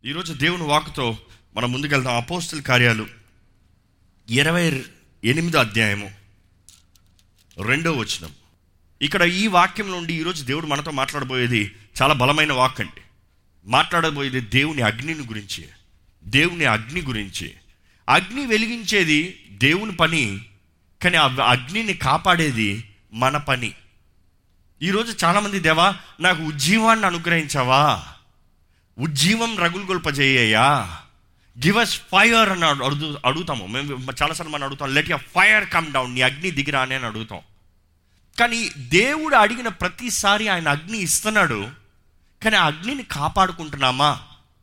ఈరోజు దేవుని వాకుతో మనం ముందుకెళ్తాం అపోస్తుల కార్యాలు ఇరవై ఎనిమిదో అధ్యాయము రెండో వచనం ఇక్కడ ఈ వాక్యం నుండి ఈరోజు దేవుడు మనతో మాట్లాడబోయేది చాలా బలమైన వాక్ అండి మాట్లాడబోయేది దేవుని అగ్నిని గురించి దేవుని అగ్ని గురించి అగ్ని వెలిగించేది దేవుని పని కానీ ఆ అగ్నిని కాపాడేది మన పని ఈరోజు చాలామంది దేవా నాకు ఉజ్జీవాన్ని అనుగ్రహించావా ఉజ్జీవం రగులుగొల్పజేయ్యా గివ్ అస్ ఫైర్ అని అడుగు అడుగుతాము మేము చాలాసార్లు మనం అడుగుతాం let ya fire come down నీ అగ్ని దిగిరా అని అడుగుతాం కానీ దేవుడు అడిగిన ప్రతిసారి ఆయన అగ్ని ఇస్తున్నాడు కానీ ఆ అగ్నిని కాపాడుకుంటున్నామా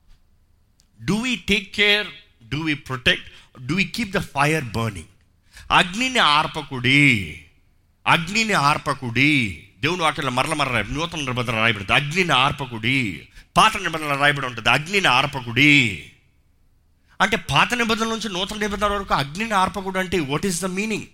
do we take care do we protect do we keep the fire burning అగ్నిని ఆర్పకుడి అగ్నిని ఆర్పకుడి దేవుని వాక్యంలో మరల మరల నూతన నిబంధన రాయబడుతుంది అగ్నిని ఆర్పకుడి పాత నిబంధన రాయబడి ఉంటుంది అగ్నిని ఆర్పకుడి అంటే పాత నిబంధనల నుంచి నూతన నిబంధన వరకు అగ్నిని ఆర్పకుడు అంటే వాట్ ఈస్ ద మీనింగ్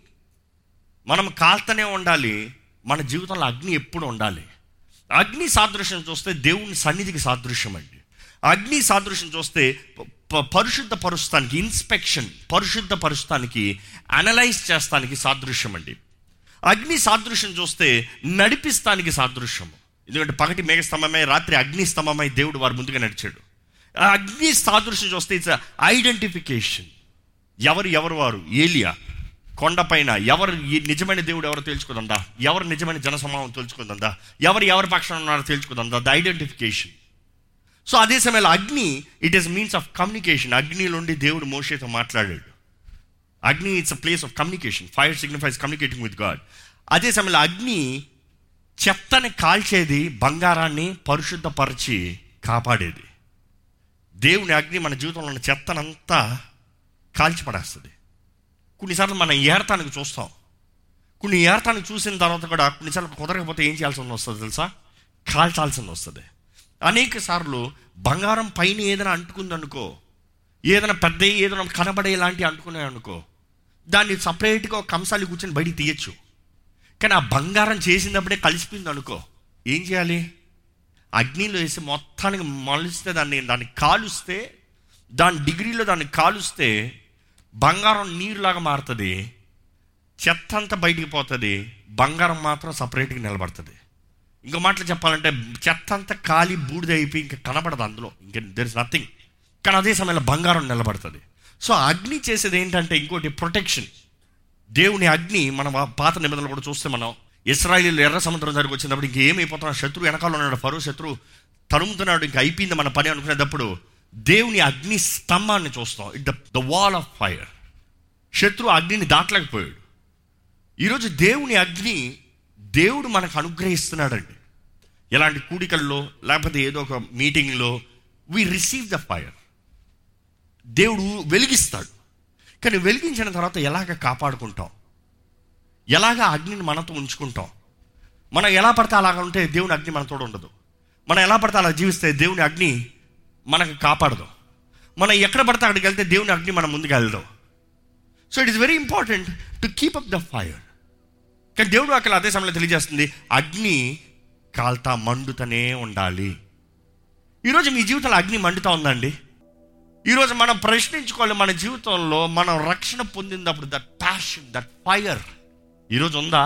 మనం కాల్తనే ఉండాలి మన జీవితంలో అగ్ని ఎప్పుడు ఉండాలి అగ్ని సాదృశ్యం చూస్తే దేవుని సన్నిధికి సాదృశ్యం అండి అగ్ని సాదృశ్యం చూస్తే ప- పరిశుద్ధ పరుస్తానికి ఇన్స్పెక్షన్ పరిశుద్ధ పరుస్తానికి అనలైజ్ చేస్తానికి సాదృశ్యం అండి అగ్ని సాదృశ్యం చూస్తే నడిపిస్తానికి సాదృశ్యము ఎందుకంటే పగటి మేఘస్తంభమై రాత్రి అగ్ని స్తంభమై దేవుడు వారి ముందుగా నడిచాడు ఆ అగ్ని సాదృశ్యం చూస్తే ఇట్స్ ఐడెంటిఫికేషన్ ఎవరు ఎవరు వారు ఏలియా కొండపైన ఎవరు ఈ నిజమైన దేవుడు ఎవరో తెలుసుకుందా ఎవరు నిజమైన జనసమూహం తెలుసుకుందా ఎవరు ఎవరి పక్షాన ఉన్నారో తెలుసుకుందా ద ఐడెంటిఫికేషన్ సో అదే సమయంలో అగ్ని it is means of communication అగ్ని నుండి దేవుడు మోషేతో మాట్లాడాడు అగ్ని it's a place of communication fire signifies communicating with God అదే సమయంలో అగ్ని చెత్తని కాల్చేది బంగారాన్ని పరిశుద్ధపరిచి కాపాడేది దేవుని అగ్ని మన జీవితంలో ఉన్న చెత్తనంతా కాల్చిపడేస్తుంది కొన్నిసార్లు మనం ఏరతానికి చూస్తాం కొన్ని ఏరతానికి చూసిన తర్వాత కూడా కొన్నిసార్లు కుదరకపోతే ఏం చేయాల్సి వస్తుంది తెలుసా కాల్చాల్సింది వస్తుంది అనేక సార్లు బంగారం పైన ఏదైనా అంటుకుందనుకో ఏదైనా పెద్ద ఏదైనా కనబడే లాంటివి అంటుకున్నాయి అనుకో దాన్ని సపరేట్గా ఒక కంసాలి కూర్చొని బయటికి తీయచ్చు కానీ ఆ బంగారం చేసినప్పుడే కలిసిపోయింది అనుకో ఏం చేయాలి అగ్నిలో వేసి మొత్తానికి మలిస్తే దాన్ని దాన్ని కాలుస్తే దాని డిగ్రీలో దాన్ని కాలుస్తే బంగారం నీరులాగా మారుతుంది చెత్త అంతా బయటికి పోతుంది బంగారం మాత్రం సపరేట్గా నిలబడుతుంది ఇంకో మాటలు చెప్పాలంటే చెత్త అంతా ఖాళీ బూడిద అయిపోయి ఇంకా కనబడదు అందులో ఇంకా దెర్ ఇస్ నథింగ్ కానీ అదే సమయంలో బంగారం నిలబడుతుంది సో అగ్ని చేసేది ఏంటంటే ఇంకోటి ప్రొటెక్షన్ దేవుని అగ్ని మన పాత నిబంధనలు కూడా చూస్తే మనం ఇస్రాయిల్ ఎర్ర సముద్రం దగ్గరికి వచ్చినప్పుడు ఇంక ఏమైపోతున్నా శత్రువు వెనకాల ఉన్నాడు ఫరో శత్రువు తరుముతున్నాడు ఇంక అయిపోయింది మన పని అనుకునేటప్పుడు దేవుని అగ్ని స్తంభాన్ని చూస్తాం it the the wall of fire శత్రువు అగ్నిని దాటలేకపోయాడు ఈరోజు దేవుని అగ్ని దేవుడు మనకు అనుగ్రహిస్తున్నాడండి ఎలాంటి కూడికల్లో లేకపోతే ఏదో ఒక మీటింగ్లో వి రిసీవ్ ద ఫైర్ దేవుడు వెలిగిస్తాడు కానీ వెలిగించిన తర్వాత ఎలాగ కాపాడుకుంటాం ఎలాగ అగ్నిని మనతో ఉంచుకుంటాం మనం ఎలా పడితే అలాగ ఉంటే దేవుని అగ్ని మనతో ఉండదు మనం ఎలా పడితే అలా జీవిస్తే దేవుని అగ్ని మనకు కాపాడదు మనం ఎక్కడ పడితే అక్కడికి వెళ్తే దేవుని అగ్ని మన ముందుకు వెళ్దాం so it is very important to keep up the fire కానీ దేవుడు అక్కడ అదే సమయంలో తెలియజేస్తుంది అగ్ని కాల్తా మండుతూనే ఉండాలి ఈరోజు మీ జీవితంలో అగ్ని మండుతా ఉందండి ఈరోజు మనం ప్రశ్నించుకోవాలి మన జీవితంలో మనం రక్షణ పొందినప్పుడు దట్ ప్యాషన్ దట్ ఫైర్ ఈరోజు ఉందా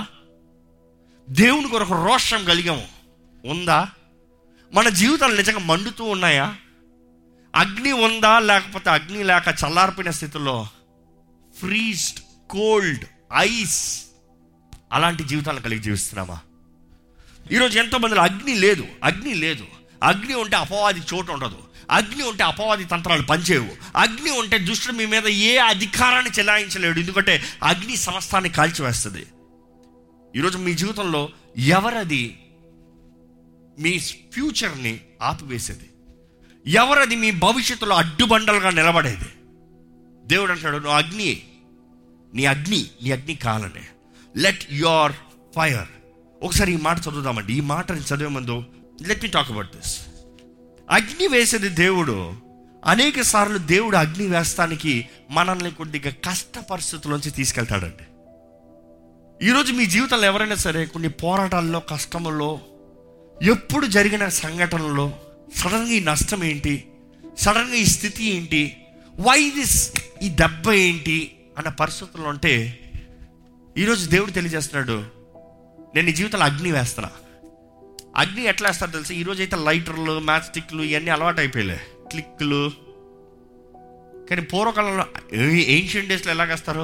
దేవుని కొరకు రోషం కలిగాము ఉందా మన జీవితాలు నిజంగా మండుతూ ఉన్నాయా అగ్ని ఉందా లేకపోతే అగ్ని లేక చల్లారిపోయిన స్థితిలో ఫ్రీజ్డ్ కోల్డ్ ఐస్ అలాంటి జీవితాలను కలిగి జీవిస్తున్నామా ఈరోజు ఎంతో మందిలో అగ్ని లేదు అగ్ని లేదు అగ్ని ఉంటే అపవాది చోటు ఉండదు అగ్ని ఉంటే అపవాది తంత్రాలు పనిచేయవు అగ్ని ఉంటే దుష్టుడు మీ మీద ఏ అధికారాన్ని చెలాయించలేడు ఎందుకంటే అగ్ని సమస్తాన్ని కాల్చివేస్తుంది ఈరోజు మీ జీవితంలో ఎవరది మీ ఫ్యూచర్ని ఆపివేసేది ఎవరది మీ భవిష్యత్తులో అడ్డుబండలుగా నిలబడేది దేవుడు అంటాడు నువ్వు అగ్ని నీ అగ్ని నీ అగ్ని కాలనే లెట్ యువర్ ఫైర్ ఒకసారి ఈ మాట చదువుదామండి ఈ మాటని చదివే ముందు let me talk about this అగ్ని వేసేది దేవుడు అనేక సార్లు దేవుడు అగ్ని వేస్తానికి మనల్ని కొద్దిగా కష్ట పరిస్థితుల్లోంచి తీసుకెళ్తాడండి ఈరోజు మీ జీవితంలో ఎవరైనా సరే కొన్ని పోరాటాల్లో కష్టముల్లో ఎప్పుడు జరిగిన సంఘటనలో సడన్గా ఈ నష్టం ఏంటి సడన్గా ఈ స్థితి ఏంటి వై దిస్ ఈ దెబ్బ ఏంటి అన్న పరిస్థితుల్లో ఉంటే ఈరోజు దేవుడు తెలియజేస్తున్నాడు నేను నీ జీవితంలో అగ్ని వేస్తున్నా అగ్ని ఎట్లా వేస్తారు తెలుసా ఈరోజు అయితే లైటర్లు మ్యాచ్ స్టిక్లు ఇవన్నీ అలవాటు అయిపోయాయి క్లిక్లు కానీ పూర్వకాలంలో ఏన్షియన్ డేస్లో ఎలాగేస్తారు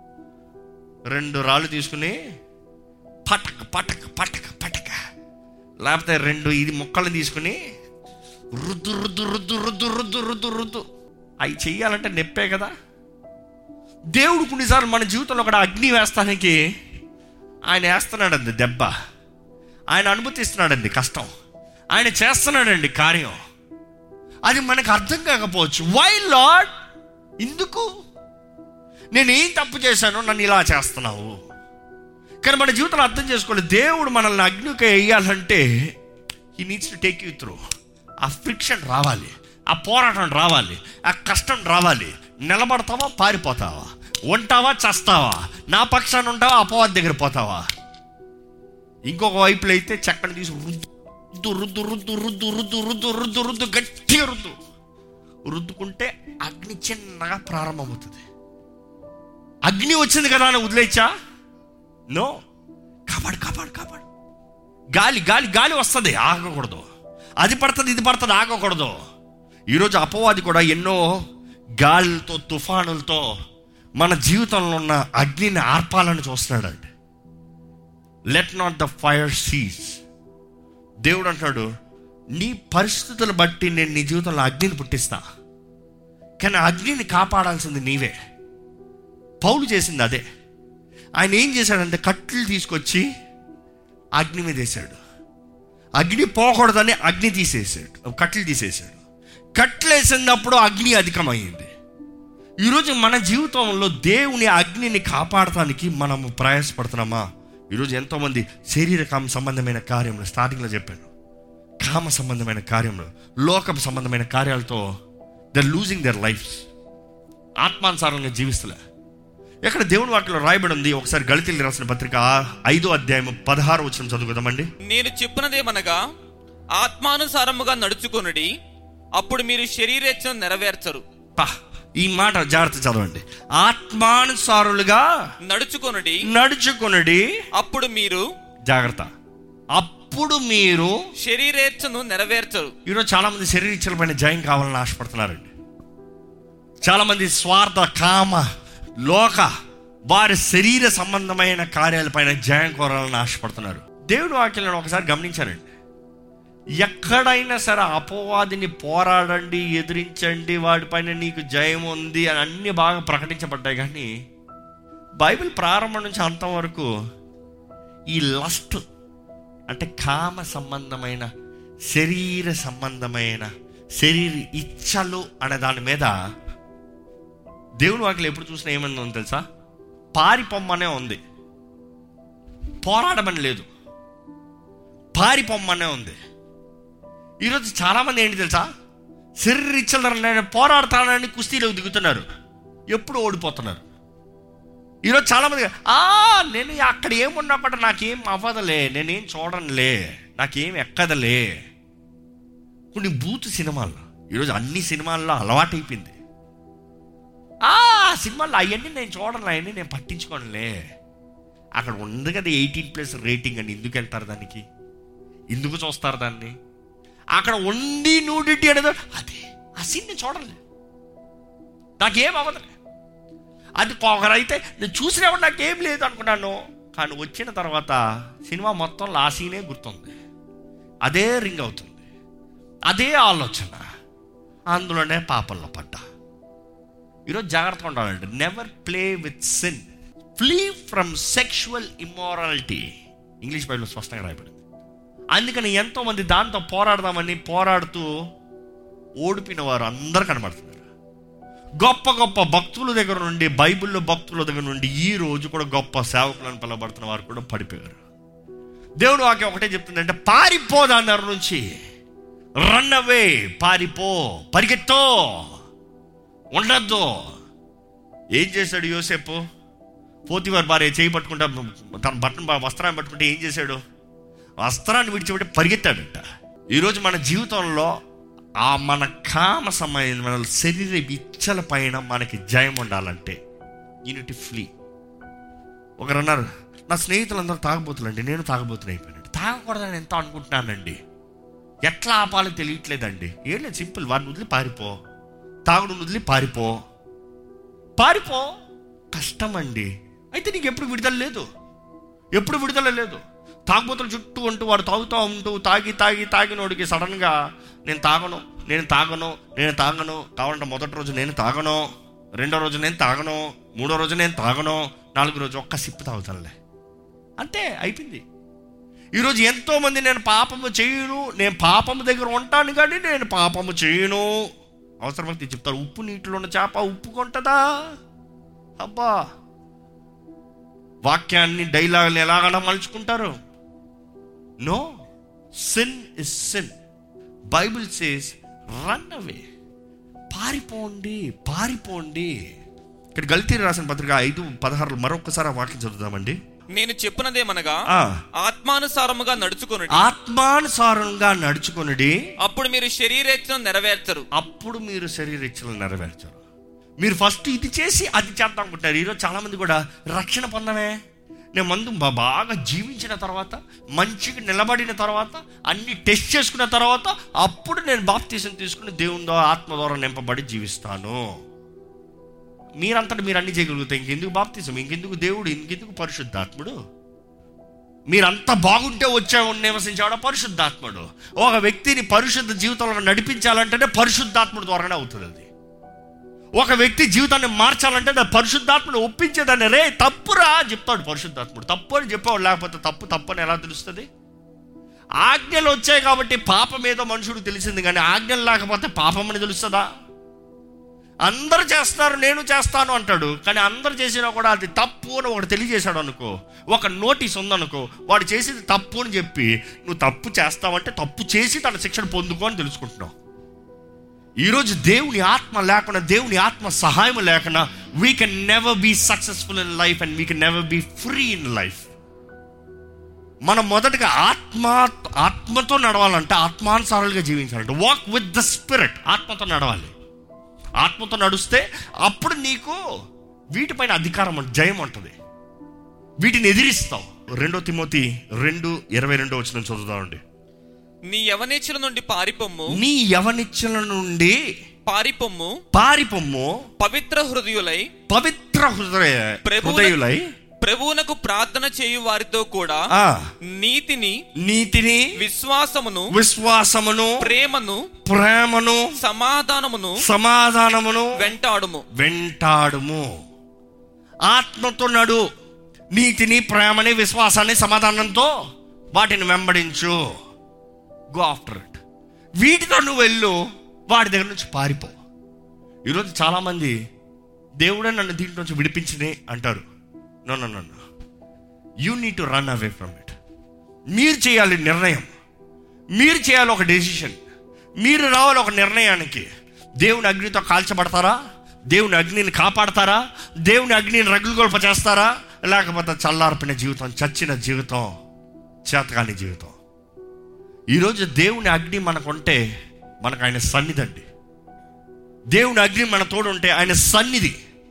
రెండు రాళ్ళు తీసుకుని పటక పటక పటక పటక లేకపోతే రెండు ఇది మొక్కలు తీసుకుని రుద్దు రుద్దు రుద్దు రుద్దు రుద్దు రుద్దు రుద్దు అవి చెయ్యాలంటే నెప్పే కదా దేవుడు కొన్నిసార్లు మన జీవితంలో ఒక అగ్ని వేస్తానికి ఆయన వేస్తున్నాడండి దెబ్బ ఆయన అనుమతిస్తున్నాడండి కష్టం ఆయన చేస్తున్నాడండి కార్యం అది మనకు అర్థం కాకపోవచ్చు వై లాడ్ ఎందుకు నేనేం తప్పు చేశానో నన్ను ఇలా చేస్తున్నావు కానీ మన జీవితంలో అర్థం చేసుకోవాలి దేవుడు మనల్ని అగ్నికి వేయాలంటే he needs to take you through ఆ ఫ్రిక్షన్ రావాలి ఆ పోరాటం రావాలి ఆ కష్టం రావాలి నిలబడతావా పారిపోతావా ఉంటావా చస్తావా నా పక్షాన్ని ఉంటావా అపవాది దగ్గర పోతావా ఇంకొక వైపులో అయితే చక్కని తీసి రుద్దు రుద్దు రుద్దు రుద్దు రుద్దు రుద్దు రుద్దు రుద్దు గట్టిగా రుద్దు రుద్దుకుంటే అగ్ని చిన్నగా ప్రారంభమవుతుంది అగ్ని వచ్చింది కదా అని వదిలేచ్చా నో కాపాడు కాపాడు కాపాడు గాలి గాలి గాలి వస్తుంది ఆగకూడదు అది పడుతుంది ఇది పడుతుంది ఆగకూడదు ఈరోజు అపవాది కూడా ఎన్నో గాలితో తుఫానులతో మన జీవితంలో ఉన్న అగ్నిని ఆర్పాలని చూస్తున్నాడండి let not the fire cease దేవుడు అంటాడు నీ పరిస్థితులు బట్టి నేను నీ జీవితంలో అగ్నిని పుట్టిస్తా కానీ అగ్నిని కాపాడాల్సింది నీవే పౌలు చేసింది అదే ఆయన ఏం చేశాడంటే కట్లు తీసుకొచ్చి అగ్ని మీద వేసాడు అగ్ని పోకూడదని అగ్ని తీసేసాడు కట్లు తీసేసాడు కట్లు వేసినప్పుడు అగ్ని అధికమైంది ఈరోజు మన జీవితంలో దేవుని అగ్నిని కాపాడటానికి మనము ప్రయాసపడుతున్నామా ఈరోజు ఎంతోమంది శరీర కామ సంబంధమైన కార్యంలో స్టార్టింగ్లో చెప్పాను కామ సంబంధమైన కార్యంలో లోక సంబంధమైన కార్యాలతో దర్ లూజింగ్ దర్ లైఫ్స్ ఆత్మానుసారంగా జీవిస్తలే ఎక్కడ దేవుని వాక్యంలో రాయబడి ఉంది ఒకసారి గళితీలు రాసిన పత్రిక ఐదో అధ్యాయం పదహారు వచ్చిన చదువుకుందామండి నేను చెప్పినదేమనగా ఆత్మానుసారముగా నడుచుకొనుడి అప్పుడు మీరు శరీరేచ్ఛను నెరవేర్చరు పా ఈ మాట జాగ్రత్త చదవండి ఆత్మానుసారులుగా నడుచుకొనుడి నడుచుకునడి అప్పుడు మీరు జాగ్రత్త అప్పుడు మీరు శరీరేచ్ఛను నెరవేర్చరు ఈరోజు చాలా మంది శరీర ఇచ్చల పైన జయం కావాలని ఆశపడుతున్నారండి చాలా మంది స్వార్థ కామ లోక వారి శరీర సంబంధమైన కార్యాలపైన జయం కోరాలని ఆశపడుతున్నారు దేవుడు వాక్యాలను ఒకసారి గమనించారండి ఎక్కడైనా సరే అపవాదిని పోరాడండి ఎదిరించండి వాడిపైన నీకు జయం ఉంది అని అన్ని బాగా ప్రకటించబడ్డాయి కానీ బైబిల్ ప్రారంభం నుంచి అంతవరకు ఈ లస్ట్ అంటే కామ సంబంధమైన శరీర సంబంధమైన శరీర ఇచ్చలు అనే దాని మీద దేవుని వాక్యం ఎప్పుడు చూసినా ఏమైందో తెలుసా పారిపోమ్మనే ఉంది పోరాడమని లేదు పారిపోమ్మనే ఉంది ఈరోజు చాలామంది ఏంటి తెలుసా శరీర ఇచ్చల నేను పోరాడతానని కుస్తీలో దిగుతున్నారు ఎప్పుడు ఓడిపోతున్నారు ఈరోజు చాలామంది ఆ నేను అక్కడ ఏమున్నా కూడా నాకేం అవ్వదులే నేనేం చూడనులే నాకేం ఎక్కదలే కొన్ని బూత్ సినిమాలు ఈరోజు అన్ని సినిమాల్లో అలవాటైపోయింది ఆ సినిమాల్లో అవన్నీ నేను చూడను అవన్నీ నేను పట్టించుకోనులే అక్కడ ఉంది కదా ఎయిటీన్ ప్లస్ రేటింగ్ అని ఎందుకు వెళ్తారు దానికి ఎందుకు చూస్తారు దాన్ని అక్కడ ఉండి నూడిటీ అనేది అదే ఆ సీన్ నేను చూడలే నాకేం అవ్వదులే అది ఒకరైతే నేను చూసినప్పుడు నాకేం లేదు అనుకున్నాను కానీ వచ్చిన తర్వాత సినిమా మొత్తంలో ఆ సీనే గుర్తుంది అదే రింగ్ అవుతుంది అదే ఆలోచన అందులోనే పాపంలో పడ్డా ఈరోజు జాగ్రత్తగా ఉండాలండి never play with sin flee from sexual immorality English బైబిల్లో స్పష్టంగా రాయబడింది అందుకని ఎంతోమంది దాంతో పోరాడదామని పోరాడుతూ ఓడిపోయిన వారు అందరు కనబడుతున్నారు గొప్ప గొప్ప భక్తుల దగ్గర నుండి బైబిల్లో భక్తుల దగ్గర నుండి ఈ రోజు కూడా గొప్ప సేవకులను పిలవబడుతున్న వారు కూడా పడిపోయారు దేవుడు వాక్యం ఒకటే చెప్తుందంటే పారిపో దాని దగ్గర నుంచి రన్ అవే పారిపో పరిగెత్తో ఉండద్దు ఏం చేశాడు యోసేపు పోతివారి భార్య చేయి పట్టుకుంటా తన బట్టను వస్త్రాన్ని పట్టుకుంటే ఏం చేశాడు వస్త్రాన్ని విడిచిపెట్టి పరిగెత్తాడంట ఈరోజు మన జీవితంలో ఆ మన కామ సమయం మన శరీర ఇచ్చల పైన మనకి జయం ఉండాలంటే యూనిట్ ఫ్లీ ఒకరు అన్నారు నా స్నేహితులందరూ తాగబోతులండి నేను తాగబోతున్నా అయిపోయానండి తాగకూడదని ఎంత అనుకుంటున్నానండి ఎట్లా ఆపాలో తెలియట్లేదండి ఏం లేదు సింపుల్ వాడిని వదిలి పారిపో తాగుడు వదిలి పారిపో పారిపో కష్టం అండి అయితే నీకు ఎప్పుడు విడుదల లేదు ఎప్పుడు విడుదల లేదు తాగుబోతుల చుట్టూ ఉంటూ వాడు తాగుతూ ఉంటూ తాగి తాగి తాగినోడికి సడన్గా నేను తాగను నేను తాగను నేను తాగను కావాలంటే మొదటి రోజు నేను తాగను రెండో రోజు నేను తాగను మూడో రోజు నేను తాగను నాలుగో రోజు ఒక్క సిప్పు తాగుతానులే అంతే అయిపోయింది ఈరోజు ఎంతో మంది నేను పాపము చేయను నేను పాపము దగ్గర ఉంటాను కానీ నేను పాపము చేయను అవసరమైతే చెప్తారు ఉప్పు నీటిలో ఉన్న చేప ఉప్పు కొంటదా అబ్బా వాక్యాన్ని డైలాగులు ఎలాగైనా మలుచుకుంటారు no sin is sin Bible says run away పారిపోండి పారిపోండి ఇక్కడ గల్తీ రాసిన పత్రిక ఐదు పదహారు మరొకసారి ఆ వాక్యం చదువుదామండి నేను చెప్పినదేమనగా ఆ. ఆత్మానుసారముగా నడుచుకొనుడి ఆత్మానుసారంగా నడుచుకొనుడి అప్పుడు మీరు శరీరేచ్ఛను నెరవేర్చరు అప్పుడు మీరు శరీర ఇచ్చలు నెరవేర్చారు మీరు ఫస్ట్ ఇది చేసి అది చేద్దాం అనుకుంటారు ఈరోజు చాలా మంది కూడా రక్షణ పొందమే నేను మందు బా- బాగా జీవించిన తర్వాత మంచిగా నిలబడిన తర్వాత అన్ని టెస్ట్ చేసుకున్న తర్వాత అప్పుడు నేను బాప్తీసం తీసుకుని దేవుని ద్వారా ఆత్మ ద్వారా నింపబడి జీవిస్తాను మీరంతటా మీరు అన్ని చేయగలుగుతారు ఇంకెందుకు బాప్తీసం ఇంకెందుకు దేవుడు ఇంకెందుకు పరిశుద్ధాత్ముడు మీరంతా బాగుంటే వచ్చే నివసించేవాడు పరిశుద్ధాత్ముడు ఒక వ్యక్తిని పరిశుద్ధ జీవితంలో నడిపించాలంటేనే పరిశుద్ధాత్ముడు ద్వారానే అవుతుంది అది ఒక వ్యక్తి జీవితాన్ని మార్చాలంటే నా పరిశుద్ధాత్ముడు ఒప్పించేదాన్ని రే తప్పురా అని చెప్తాడు పరిశుద్ధాత్ముడు తప్పు అని చెప్పాడు లేకపోతే తప్పు తప్పు అని ఎలా తెలుస్తుంది ఆజ్ఞలు వచ్చాయి కాబట్టి పాపం ఏదో మనుషుడు తెలిసింది కానీ ఆజ్ఞలు లేకపోతే పాపం అని తెలుస్తుందా అందరు చేస్తున్నారు నేను చేస్తాను అంటాడు కానీ అందరు చేసినా కూడా అది తప్పు అని ఒకటి తెలియజేశాడు అనుకో ఒక నోటీస్ ఉందనుకో వాడు చేసేది తప్పు అని చెప్పి నువ్వు తప్పు చేస్తావంటే తప్పు చేసి తన శిక్షణ పొందుకో అని తెలుసుకుంటున్నావు ఈరోజు దేవుని ఆత్మ లేకుండా దేవుని ఆత్మ సహాయం లేకుండా we can never be successful in life and we can never be free in life మనం మొదటగా ఆత్మ ఆత్మతో నడవాలంటే ఆత్మానుసారాలుగా జీవించాలంటే వాక్ విత్ ద స్పిరిట్ ఆత్మతో నడవాలి ఆత్మతో నడుస్తే అప్పుడు నీకు వీటిపైన అధికారం ఉంటుంది, జయం ఉంటుంది వీటిని ఎదిరిస్తావు రెండో తిమోతి రెండు ఇరవై రెండో వచ్చిన చదువుదామండి నీ యవనేచ్ఛల నుండి పారిపొమ్ము నీ యవనిచ్చల నుండి పారిపొమ్ము పారిపొమ్ము పవిత్ర హృదయులై పవిత్ర హృదయ ప్రభువున- హృదయులై ప్రభువునకు ప్రార్థన చేయు వారితో కూడా ఆ నీతిని నీతిని విశ్వాసమును విశ్వాసమును ప్రేమను ప్రేమను సమాధానమును సమాధానమును వెంటాడుము వెంటాడుము ఆత్మతో నడు నీతిని ప్రేమని విశ్వాసాన్ని సమాధానంతో వాటిని వెంబడించు గో ఆఫ్టర్ ఇట్ వీటితో నువ్వు వెళ్ళు వాడి దగ్గర నుంచి పారిపో ఈరోజు చాలామంది దేవుడే నన్ను దీంట్లో నుంచి విడిపించింది అంటారు no no no you need to run away from it మీరు చేయాలి నిర్ణయం మీరు చేయాలి ఒక డెసిషన్ మీరు రావాలి ఒక నిర్ణయానికి దేవుని అగ్నితో కాల్చబడతారా దేవుని అగ్నిని కాపాడతారా దేవుని అగ్నిని రగులుగొల్ప చేస్తారా లేకపోతే చల్లార్పిన జీవితం చచ్చిన జీవితం చేతకాని జీవితం ఈరోజు దేవుని అగ్ని మనకుంటే మనకు ఆయన సన్నిధి అండి దేవుని అగ్ని మన తోడు ఉంటే ఆయన సన్నిధి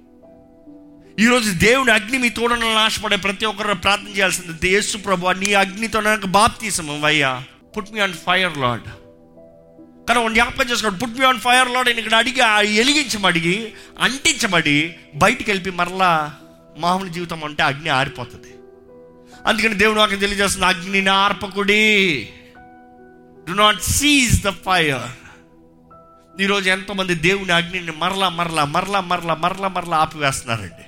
ఈరోజు దేవుని అగ్ని మీ తోడన నాశపడే ప్రతి ఒక్కరు ప్రార్థన చేయాల్సింది యేసు ప్రభు నీ అగ్నితో నాకు బాప్తీసం అయ్యా put me on fire lord కానీ ఒక జ్ఞాపకం చేసుకోండి put me on fire lord అని ఇక్కడ అడిగి ఆ ఎలిగించబడి అంటించబడి బయటికి వెళ్ళి మరలా మామూలు జీవితం అంటే అగ్ని ఆరిపోతుంది అందుకని దేవుడు వాక్యం తెలియజేస్తుంది అగ్నిని ఆర్పకుడి do not cease the fire ఈరోజు ఎంతోమంది దేవుని అగ్నిని మరలా మరలా మరలా మరలా మరలా మరలా ఆపివేస్తున్నారండి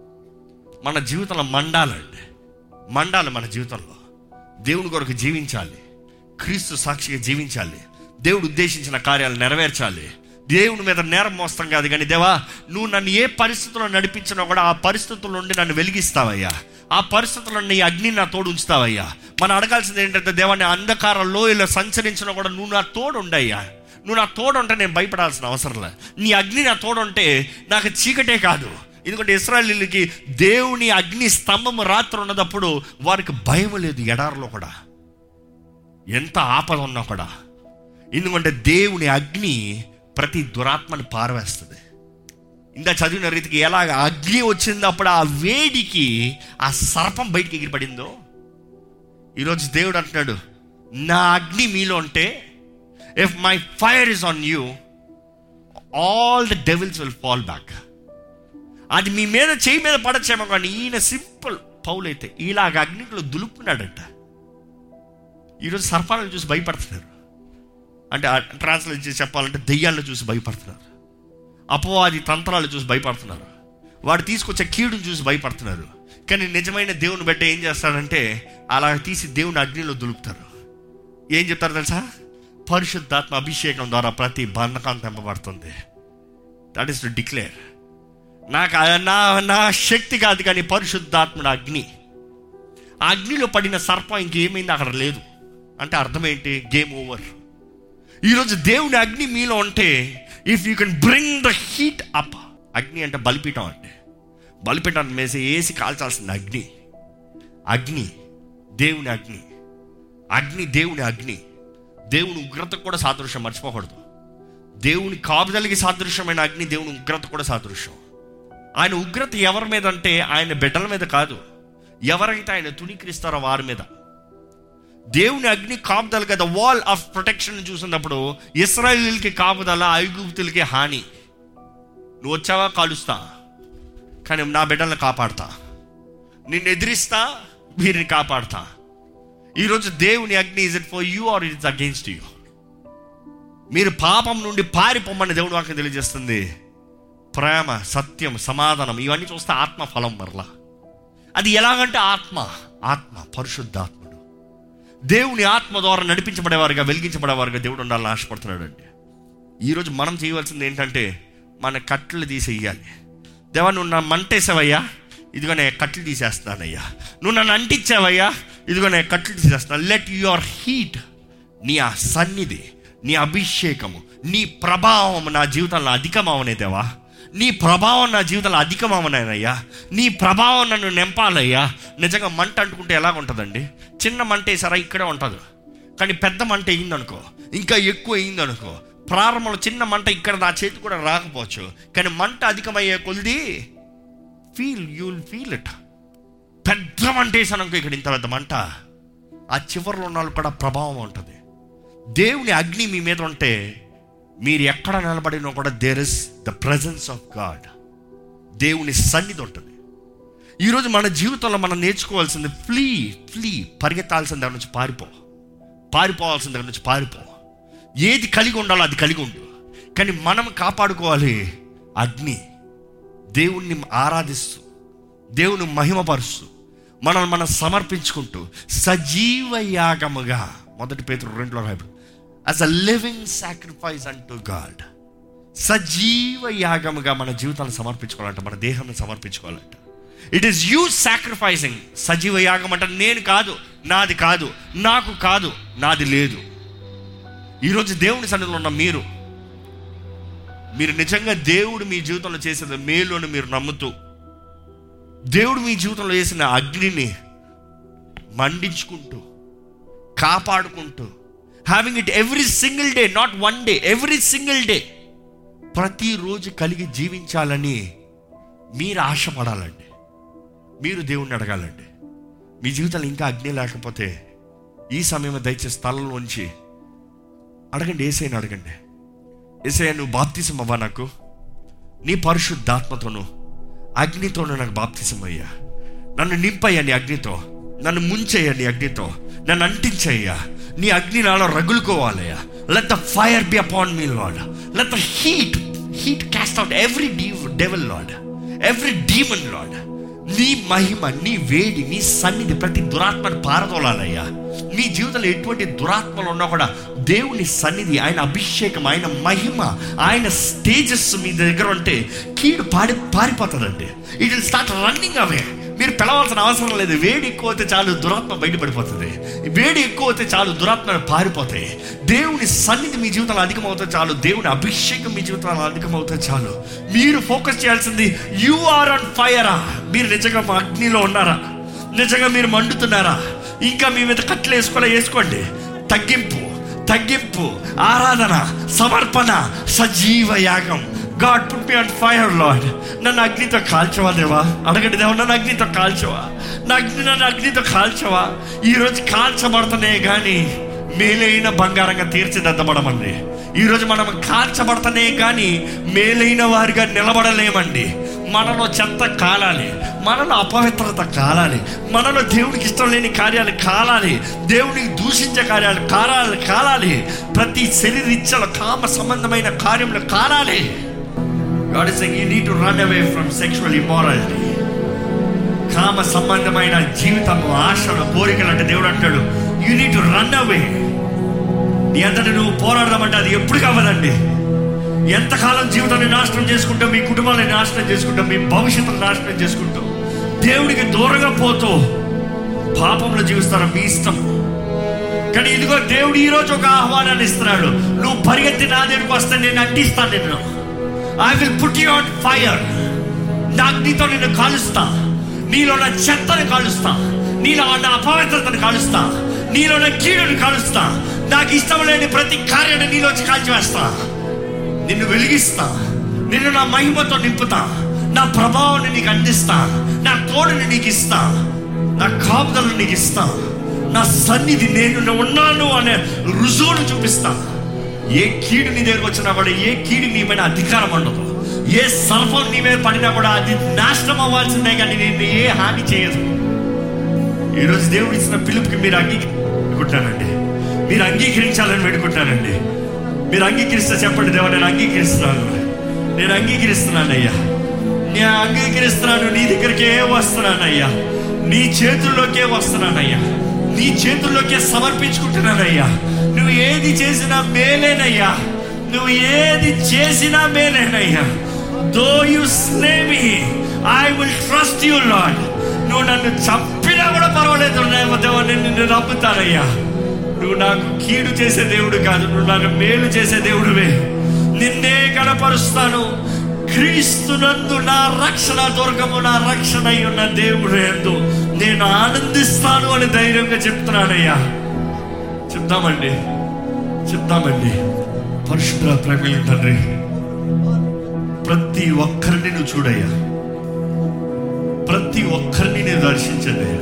మన జీవితంలో మండాలండి మండాలి మన జీవితంలో దేవుని కొరకు జీవించాలి క్రీస్తు సాక్షిగా జీవించాలి దేవుడు ఉద్దేశించిన కార్యాలు నెరవేర్చాలి దేవుని మీద నేరం మోస్తాం కాదు కానీ దేవా నువ్వు నన్ను ఏ పరిస్థితుల్లో నడిపించినా కూడా ఆ పరిస్థితుల నుండి నన్ను వెలిగిస్తావయ్యా ఆ పరిస్థితుల్లో నీ అగ్ని నా తోడు ఉంచుతావయ్యా మనం అడగాల్సింది ఏంటంటే దేవాన్ని అంధకారంలో ఇలా సంచరించినా కూడా నువ్వు నా తోడు ఉండయ్యా నువ్వు నా తోడు ఉంటే నేను భయపడాల్సిన అవసరం లేదు నీ అగ్ని నా తోడు ఉంటే నాకు చీకటే కాదు ఎందుకంటే ఇస్రాయలీలకి దేవుని అగ్ని స్తంభం రాత్రి ఉన్నదప్పుడు వారికి భయం లేదు ఎడారిలో కూడా ఎంత ఆపద ఉన్నా కూడా ఎందుకంటే దేవుని అగ్ని ప్రతి దురాత్మని పారవేస్తుంది ఇంకా చదివిన రీతికి ఎలాగ అగ్ని వచ్చింది అప్పుడు ఆ వేడికి ఆ సర్పం బయటికి ఎగిరిపడిందో ఈరోజు దేవుడు అంటున్నాడు నా అగ్ని మీలో ఉంటే if my fire is on you all the devils will fall back అది మీ మీద చేయి మీద పడచ్చేమో కానీ ఈయన సింపుల్ పౌలైతే ఇలాగ అగ్నిలో దులుపుకున్నాడంట ఈరోజు సర్పాలను చూసి భయపడుతున్నారు అంటే ట్రాన్స్లేట్ చేసి చెప్పాలంటే దెయ్యాలను చూసి భయపడుతున్నారు అపవాది తంత్రాలు చూసి భయపడుతున్నారు వాడు తీసుకొచ్చే కీడును చూసి భయపడుతున్నారు కానీ నిజమైన దేవుని బిడ్డ ఏం చేస్తాడంటే అలా తీసి దేవుని అగ్నిలో దులుపుతారు ఏం చెప్తారు తెలుసా పరిశుద్ధాత్మ అభిషేకం ద్వారా ప్రతి బంధకం తెంపబడుతుంది దట్ ఈస్ టు డిక్లేర్ నాకు ఆ- నా నా శక్తి కాదు కానీ పరిశుద్ధాత్ముడు అగ్ని ఆ అగ్నిలో పడిన సర్పం ఇంకేమైంది అక్కడ లేదు అంటే అర్థం ఏంటి గేమ్ ఓవర్ ఈరోజు దేవుని అగ్ని మీలో ఉంటే if you can bring the heat up అగ్ని అంటే బలిపీఠం అంటే బలిపీఠాన్ని వేసి వేసి కాల్చాల్సింది అగ్ని అగ్ని దేవుని అగ్ని అగ్ని దేవుని అగ్ని దేవుని ఉగ్రత కూడా సాదృశ్యం మర్చిపోకూడదు దేవుని కాపుదలకి సాదృశ్యమైన అగ్ని దేవుని ఉగ్రత కూడా సాదృశ్యం ఆయన ఉగ్రత ఎవరి మీద అంటే ఆయన బిడ్డల మీద కాదు ఎవరైతే ఆయన తుణీకరిస్తారో వారి మీద దేవుని అగ్ని కాపుదల కదా వాల్ ఆఫ్ ప్రొటెక్షన్ చూసినప్పుడు ఇస్రాయిల్కి కాపుదల ఐగుప్తులకి హాని నువ్వు వచ్చావా కాలుస్తా కానీ నా బిడ్డలను కాపాడతా నిన్ను ఎదిరిస్తా వీరిని కాపాడతా ఈరోజు దేవుని అగ్ని is it for you or it's against you మీరు పాపం నుండి పారిపోమని దేవుడు వాక్యం తెలియజేస్తుంది ప్రేమ సత్యం సమాధానం ఇవన్నీ చూస్తే ఆత్మ ఫలం మరలా అది ఎలాగంటే ఆత్మ ఆత్మ పరిశుద్ధాత్ముడు దేవుని ఆత్మ ద్వారా నడిపించబడేవారుగా వెలిగించబడేవారుగా దేవుడు ఉండాలని ఆశపడుతున్నాడు అండి ఈరోజు మనం చేయవలసింది ఏంటంటే మన కట్టెలు తీసేయాలి దేవా నువ్వు నా మంటేసావయ్యా ఇదిగో నేను కట్టెలు తీసేస్తానయ్యా నువ్వు నన్ను అంటించావయ్యా ఇదిగో నేను కట్టెలు తీసేస్తాను లెట్ యువర్ హీట్ నీ ఆ సన్నిధి నీ అభిషేకము నీ ప్రభావం నా జీవితంలో అధికమవనే దేవా నీ ప్రభావం నా జీవితంలో అధికమవనయ్యా నీ ప్రభావం నన్ను నింపాలయ్యా నిజంగా మంట అంటుకుంటే ఎలా ఉంటుందండి చిన్న మంట వేసారా ఇక్కడే ఉంటుంది కానీ పెద్ద మంట అయిందనుకో ఇంకా ఎక్కువ అయిందనుకో ప్రారంభంలో చిన్న మంట ఇక్కడ నా చేతి కూడా రాకపోవచ్చు కానీ మంట అధికమయ్యే కొలిది feel you will feel it పెద్ద మంట వేసాను అనుకో ఇక్కడ ఇంత పెద్ద మంట ఆ చివరిలో ఉన్న వాళ్ళకి కూడా ప్రభావం ఉంటుంది దేవుని అగ్ని మీ మీద ఉంటే మీరు ఎక్కడ నిలబడినా కూడా there is the presence of God దేవుని సన్నిధి ఉంటుంది ఈరోజు మన జీవితంలో మనం నేర్చుకోవాల్సింది ఫ్లీ ఫ్లీ పరిగెత్తాల్సిన దగ్గర నుంచి పారిపో పారిపోవాల్సిన దగ్గర నుంచి పారిపో ఏది కలిగి ఉండాలో అది కలిగి ఉండు కానీ మనం కాపాడుకోవాలి అగ్ని దేవుణ్ణి ఆరాధిస్తూ దేవుని మహిమపరుస్తూ మనల్ని మనం సమర్పించుకుంటూ సజీవ యాగముగా మొదటి పేతురు రెండులో రాయబడి యాజ్ అ లివింగ్ సాక్రిఫైస్ అంటూ గాడ్ సజీవ యాగముగా మన జీవితాన్ని సమర్పించుకోవాలంట మన దేహాన్ని సమర్పించుకోవాలంట ఇట్ ఈస్ యూ సాక్రిఫైసింగ్ సజీవ యాగం అంటే నేను కాదు నాది కాదు నాకు కాదు నాది లేదు ఈరోజు దేవుని సన్నిధిలో ఉన్న మీరు మీరు నిజంగా దేవుడు మీ జీవితంలో చేసిన మేలు అని మీరు నమ్ముతూ దేవుడు మీ జీవితంలో చేసిన అగ్నిని మండించుకుంటూ కాపాడుకుంటూ having it every single day not one day every single day ప్రతిరోజు కలిగి జీవించాలని మీరు ఆశపడాలండి మీరు దేవుణ్ణి అడగాలండి మీ జీవితంలో ఇంకా అగ్ని లేకపోతే ఈ సమయం దయచేసి స్థలంలోంచి అడగండి ఏసైని అడగండి ఏసయ్య నువ్వు బాప్తిసం అవ్వా నాకు నీ పరిశుద్ధాత్మతోను అగ్నితోను నాకు బాప్తిసం అయ్యా నన్ను నింపయ్యా నీ అగ్నితో నన్ను ముంచేయ్యా నీ అగ్నితో నన్ను అంటించయ్యా నీ అగ్ని నాలో రగులుకోవాలయ్యా let the fire be upon me lord let the heat heat cast out every the devil lord every demon lord నీ మహిమ నీ వేడి నీ సన్నిధి ప్రతి దురాత్మను పారదోలాలయ్యా మీ జీవితంలో ఎటువంటి దురాత్మలు ఉన్నా కూడా దేవుని సన్నిధి ఆయన అభిషేకం ఆయన మహిమ ఆయన స్టేజెస్ మీ దగ్గర ఉంటే కీడు పాడి పారిపోతుందండి it will start running away మీరు పిలవాల్సిన అవసరం లేదు వేడి ఎక్కువ అయితే చాలు దురాత్మ బయటపడిపోతుంది వేడి ఎక్కువ అయితే చాలు దురాత్మలు పారిపోతాయి దేవుని సన్నిధి మీ జీవితంలో అధికమవుతే చాలు దేవుని అభిషేకం మీ జీవితంలో అధికమవుతే చాలు మీరు ఫోకస్ చేయాల్సింది యు ఆర్ ఆన్ ఫైరా మీరు నిజంగా మా అగ్నిలో ఉన్నారా నిజంగా మీరు మండుతున్నారా ఇంకా మీ మీద కట్టలు వేసుకోలే వేసుకోండి తగ్గింపు తగ్గింపు ఆరాధన సమర్పణ సజీవ యాగం God put me on fire lord నన్ను అగ్నితో కాల్చవా దేవా అడగండి దేవా నన్ను అగ్నితో కాల్చవా నా అగ్ని నన్ను అగ్నితో కాల్చవా ఈరోజు కాల్చబడుతున్నాయి కానీ మేలైన బంగారంగా తీర్చిదిద్దబడమండి ఈరోజు మనం కాల్చబడతానే కానీ మేలైన వారిగా నిలబడలేమండి మనలో చెత్త కాలాలి మనలో అపవిత్రత కాలాలి మనలో దేవునికి ఇష్టం లేని కార్యాలు కాలాలి దేవునికి దూషించే కార్యాలు కాలాలి కాలాలి ప్రతి శరీరిచ్చల కామ సంబంధమైన కార్యములు కాలాలి God is you need to run away from sexual immorality కామ సంబంధమైన జీవితం ఆశలు కోరికలు అంటే దేవుడు అంటాడు you need to run away నీ అంతటి నువ్వు పోరాడదామంటే అది ఎప్పుడు కావదండి ఎంతకాలం జీవితాన్ని నాశనం చేసుకుంటావు మీ కుటుంబాన్ని నాశనం చేసుకుంటావు మీ భవిష్యత్తును నాశనం చేసుకుంటావు దేవుడికి దూరంగా పోతూ పాపంలో జీవిస్తారా మీ ఇష్టం కానీ ఇదిగో దేవుడు ఈరోజు ఒక ఆహ్వానాన్ని ఇస్తున్నాడు నువ్వు పరిగెత్తి నా దగ్గరికి వస్తే నేను అంటిస్తాను నిన్ను I will put you on fire నా అగ్నితో నిన్ను కాలుస్తా నీలో నా చెత్తని కాలుస్తా నీలో నా అపవిత్రతను కాలుస్తా నీలో నా కీడుని కాలుస్తా నాకు ఇష్టం లేని ప్రతి కార్యాన్ని నీలోంచి కాల్చివేస్తా నిన్ను వెలిగిస్తా నిన్ను నా మహిమతో నింపుతా నా ప్రభావాన్ని నీకు అందిస్తా నా తోడుని నీకు ఇస్తా నా కాపుదలను నీకు ఇస్తా నా సన్నిధి నేను ఉన్నాను అనే రుజువును చూపిస్తా ఏ కీడు నీ దగ్గరకు వచ్చినా కూడా ఏ కీడు నీ మీద అధికారం ఉండదు ఏ సర్పం నీ మీద పడినా కూడా అది నాశనం అవ్వాల్సిందే కానీ నేను ఏ హాని చేయదు ఈరోజు దేవుడు ఇచ్చిన పిలుపుకి మీరు అంగీకరించుకుంటానండి మీరు అంగీకరించాలని వేడుకుంటానండి మీరు అంగీకరిస్తే చెప్పండి దేవా నేను అంగీకరిస్తున్నాను నేను అంగీకరిస్తున్నానయ్యా నేను అంగీకరిస్తున్నాను నీ దగ్గరికే వస్తున్నానయ్యా నీ చేతుల్లోకే వస్తున్నానయ్యా నీ చేతుల్లోకే సమర్పించుకుంటున్నానయ్యా నువ్వు ఏది చేసినా మేలేనయ్యా నువ్వు ఏది చేసినా మేలేనయ్యా though you slay me I will trust you lord నువ్వు నన్ను చంపినా కూడా పర్వాలేదు దేవా నేను నిన్ను నమ్ముతానయ్యా నువ్వు నాకు కీడు చేసే దేవుడు కాదు నువ్వు నాకు మేలు చేసే దేవుడివే నిన్నే కనపరుస్తాను క్రీస్తునందు నా రక్షణ దుర్గము నా రక్షణ అయి ఉన్న దేవుడు ఎందు నేను ఆనందిస్తాను అని ధైర్యంగా చెప్తున్నానయ్యా చెప్తామండి చెప్తామండి పరిశుద్ధ ప్రేమ తండ్రి ప్రతి ఒక్కరిని నువ్వు చూడయ్యా ప్రతి ఒక్కరిని నేను దర్శించండి అయ్యా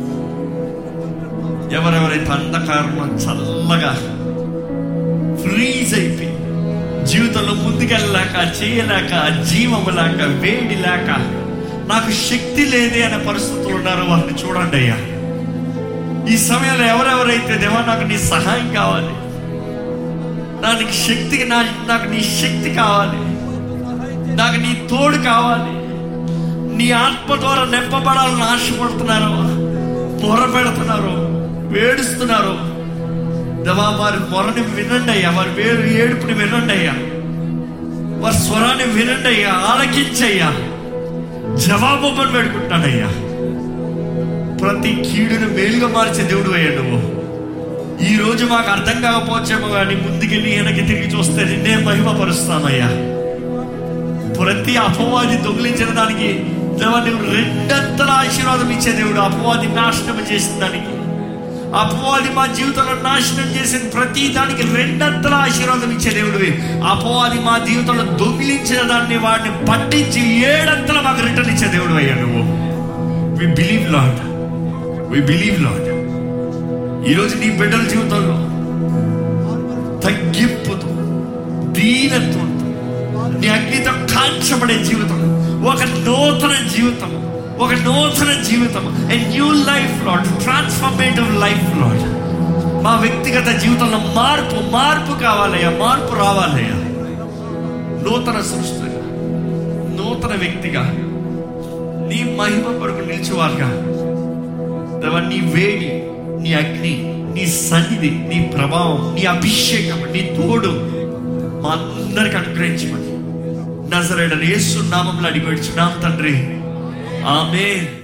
ఎవరెవరైతే అంధకారంలో చల్లగా ఫ్రీజ్ అయిపోయి జీవితంలో ముందుకెళ్ళలేక చేయలేక జీవము లేక వేడి లేక నాకు శక్తి లేదే అనే పరిస్థితులు ఉన్నారో వారిని చూడండి అయ్యా ఈ సమయంలో ఎవరెవరైతే దేవా నాకు నీ సహాయం కావాలి నాకు శక్తికి నా నాకు నీ శక్తి కావాలి నాకు నీ తోడు కావాలి నీ ఆత్మ ద్వారా నింపబడాలని ఆశపడుతున్నారు పొర పెడుతున్నారు వేడుస్తున్నారు దేవా వారి మొరని వినండి అయ్యా వారి వేరు ఏడుపుని వినండి అయ్యా వారి స్వరాన్ని వినండి అయ్యా ఆలకించయ్యా జవాబు అని పెడుకుంటానయ్యా ప్రతి కీడును మేలుగా మార్చే దేవుడు అయ్యా నువ్వు ఈ రోజు మాకు అర్థం కాకపోవచ్చేమో కానీ ముందుకెళ్ళి వెనక్కి తిరిగి చూస్తే నిన్నే మహిమపరుస్తానయ్యా ప్రతి అపవాది దొంగిలించిన దానికి దేవా నువ్వు రెండంతల ఆశీర్వాదం ఇచ్చే దేవుడు అపవాది నాశనం చేసిన దానికి అపవాది మా జీవితంలో నాశనం చేసిన ప్రతి దానికి రెండంతల ఆశీర్వాదం ఇచ్చే దేవుడివి అపవాది మా జీవితంలో దొంగిలించిన దాన్ని వాడిని పట్టించి ఏడంతల మాకు రిటర్న్ ఇచ్చే దేవుడు అయ్యా నువ్వు we believe lord we believe lord ఈరోజు నీ బిడ్డల జీవితంలో తగ్గింపుతో దీనత్వంతో నీ అగ్నితో కాల్చబడే జీవితం ఒక నూతన జీవితం ఒక నూతన జీవితం a new life lord transformative life lord మా వ్యక్తిగత జీవితంలో మార్పు మార్పు కావాలయ్యా మార్పు రావాలయ్యా నూతన సృష్టిగా నూతన వ్యక్తిగా నీ మహిమ కొరకు నిలిచేవారుగా దేవా నీ వేడి నీ అగ్ని నీ సన్నిధి నీ ప్రభావం నీ అభిషేకం నీ తోడు మా అందరికి అనుగ్రహించమని నజరేడ యేసు నామంలో అడిగి తండ్రి ఆమె